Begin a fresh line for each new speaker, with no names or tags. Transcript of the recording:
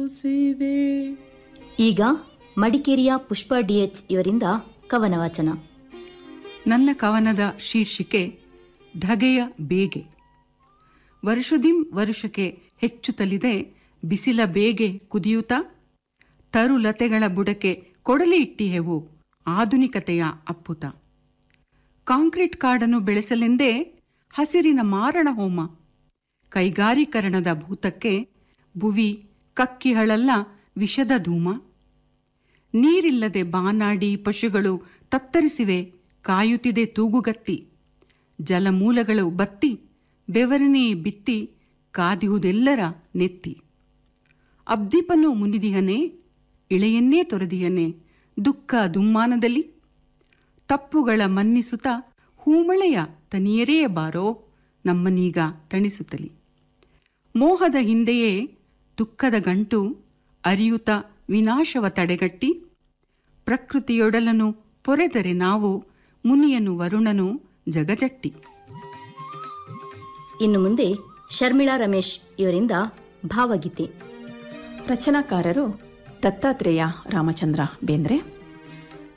ಸೇವೆ
ಈಗ ಮಡಿಕೇರಿಯ ಪುಷ್ಪ ಡಿಎಚ್ ಇವರಿಂದ ಕವನ ವಾಚನ
ನನ್ನ ಕವನದ ಶೀರ್ಷಿಕೆ ಧಗೆಯ ಬೇಗೆ ವರುಷದಿಂ ವರುಷಕ್ಕೆ ಹೆಚ್ಚುತ್ತಲಿದೆ ಬಿಸಿಲ ಬೇಗೆ ಕುದಿಯುತ್ತಾ ತರುಲತೆಗಳ ಬುಡಕ್ಕೆ ಕೊಡಲಿ ಇಟ್ಟಿಹೆವು ಆಧುನಿಕತೆಯ ಅಪ್ಪುತ ಕಾಂಕ್ರೀಟ್ ಕಾಡನ್ನು ಬೆಳೆಸಲೆಂದೇ ಹಸಿರಿನ ಮಾರಣ ಹೋಮ ಕೈಗಾರೀಕರಣದ ಭೂತಕ್ಕೆ ಭುವಿ ಕಕ್ಕಿಹಳಲ್ಲ ವಿಷದ ಧೂಮ ನೀರಿಲ್ಲದೆ ಬಾನಾಡಿ ಪಶುಗಳು ತತ್ತರಿಸಿವೆ ಕಾಯುತ್ತಿದೆ ತೂಗುಗತ್ತಿ ಜಲಮೂಲಗಳು ಬತ್ತಿ ಬೆವರನೇ ಬಿತ್ತಿ ಕಾದಿಹುದೆಲ್ಲರ ನೆತ್ತಿ ಅಬ್ದೀಪನು ಮುನಿದಿಹನೆ ಇಳೆಯನ್ನೇ ತೊರೆದಿಯನೆ ದುಃಖ ದುಮ್ಮಾನದಲ್ಲಿ ತಪ್ಪುಗಳ ಮನ್ನಿಸುತ್ತ ಹೂಮಳೆಯ ತನಿಯರೇ ಬಾರೋ ನಮ್ಮನೀಗ ತಣಿಸುತ್ತಲಿ ಮೋಹದ ಹಿಂದೆಯೇ ದುಃಖದ ಗಂಟು ಅರಿಯುತ ವಿನಾಶವ ತಡೆಗಟ್ಟಿ ಪ್ರಕೃತಿಯೊಡಲನು ಪೊರೆದರೆ ನಾವು ಮುನಿಯನು ವರುಣನು ಜಗಜಟ್ಟಿ
ಇನ್ನು ಮುಂದೆ ಶರ್ಮಿಳಾ ರಮೇಶ್ ಇವರಿಂದ ಭಾವಗೀತೆ
ರಚನಾಕಾರರು ದತ್ತಾತ್ರೇಯ ರಾಮಚಂದ್ರ ಬೇಂದ್ರೆ